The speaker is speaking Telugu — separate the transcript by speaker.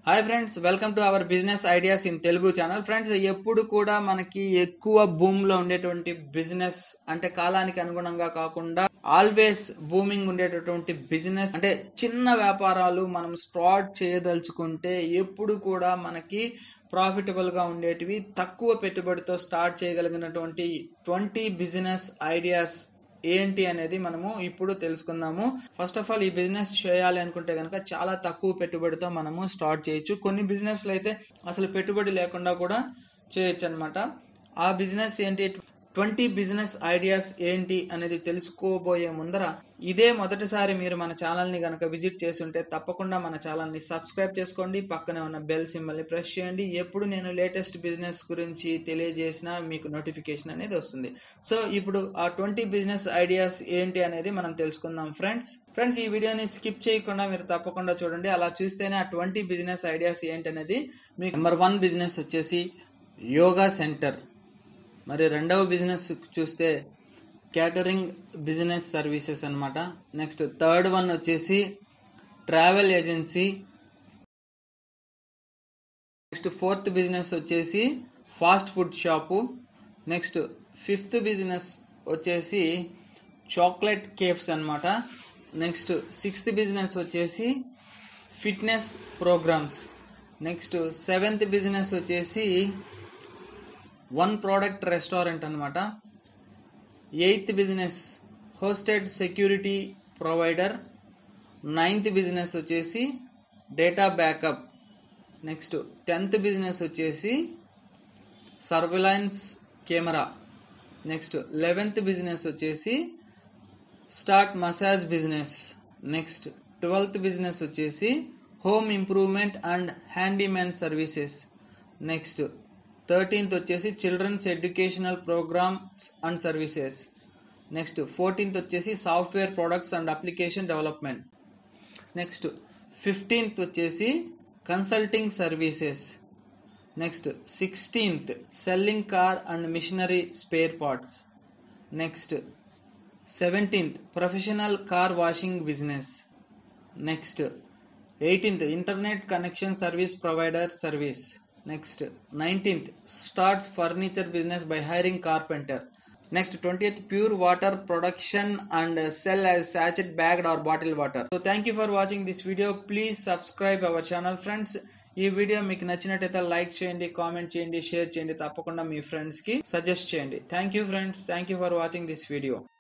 Speaker 1: hi friends welcome to our business ideas in Telugu channel friends ఎప్పుడు కూడా మనకి ఎక్కువ భూమ్ లో ఉండేటువంటి బిజినెస్ అంటే కాలానికి అనుగుణంగా కాకుండా ఆల్వేస్ బూమింగ్ ఉండేటటువంటి బిజినెస్ అంటే చిన్న వ్యాపారాలు మనం స్టార్ట్ చేయదలుచుకుంటే ఎప్పుడు కూడా మనకి ప్రాఫిటబుల్ గా ఉండేటివి తక్కువ పెట్టుబడితో స్టార్ట్ చేయగలిగినటువంటి ట్వంటీ బిజినెస్ ఐడియాస్ ఏంటి అనేది మనము ఇప్పుడు తెలుసుకుందాము ఫస్ట్ ఆఫ్ ఆల్ ఈ బిజినెస్ చేయాలి అనుకుంటే కనుక చాలా తక్కువ పెట్టుబడితో మనము స్టార్ట్ చేయొచ్చు కొన్ని బిజినెస్లు అయితే అసలు పెట్టుబడి లేకుండా కూడా చేయొచ్చు అనమాట ఆ బిజినెస్ ఏంటి ట్వంటీ బిజినెస్ ఐడియాస్ ఏంటి అనేది తెలుసుకోబోయే ముందర ఇదే మొదటిసారి మీరు మన ఛానల్ని కనుక విజిట్ చేసి ఉంటే తప్పకుండా మన ఛానల్ని సబ్స్క్రైబ్ చేసుకోండి పక్కనే ఉన్న బెల్ సింబల్ని ప్రెస్ చేయండి ఎప్పుడు నేను లేటెస్ట్ బిజినెస్ గురించి తెలియజేసినా మీకు నోటిఫికేషన్ అనేది వస్తుంది సో ఇప్పుడు ఆ ట్వంటీ బిజినెస్ ఐడియాస్ ఏంటి అనేది మనం తెలుసుకుందాం ఫ్రెండ్స్ ఫ్రెండ్స్ ఈ వీడియోని స్కిప్ చేయకుండా మీరు తప్పకుండా చూడండి అలా చూస్తేనే ఆ ట్వంటీ బిజినెస్ ఐడియాస్ ఏంటి అనేది మీకు నెంబర్ వన్ బిజినెస్ వచ్చేసి యోగా సెంటర్ మరి రెండవ బిజినెస్ చూస్తే క్యాటరింగ్ బిజినెస్ సర్వీసెస్ అనమాట నెక్స్ట్ థర్డ్ వన్ వచ్చేసి travel agency next fourth business వచ్చేసి fast food shop next fifth business వచ్చేసి చాక్లెట్ కేఫ్స్ అనమాట నెక్స్ట్ సిక్స్త్ బిజినెస్ వచ్చేసి fitness programmes next seventh business వచ్చేసి వన్ ప్రోడక్ట్ రెస్టారెంట్ అనమాట eighth business hosted security provider ninth business వచ్చేసి data backup next tenth business వచ్చేసి surveillance camera next eleventh business వచ్చేసి start massage business next twelfth business వచ్చేసి home improvement and handyman services next thirteenth వచ్చేసి children's educational programmes and services next fourteenth వచ్చేసి software products and application development next fifteenth వచ్చేసి consulting services next sixteenth selling car and machinery spare parts next seventeenth professional car washing business next eighteenth internet connection service provider service next nineteenth start furniture business by hiring carpenter next twentieth pure water production and sell as sachet bagged or bottle water so thank you for watching this video please subscribe our channel friends ఈ వీడియో మీకు నచ్చినట్టయితే లైక్ చేయండి కామెంట్ చేయండి షేర్ చేయండి తప్పకుండా మీ ఫ్రెండ్స్కి సజెస్ట్ చేయండి thank you friends thank you for watching this video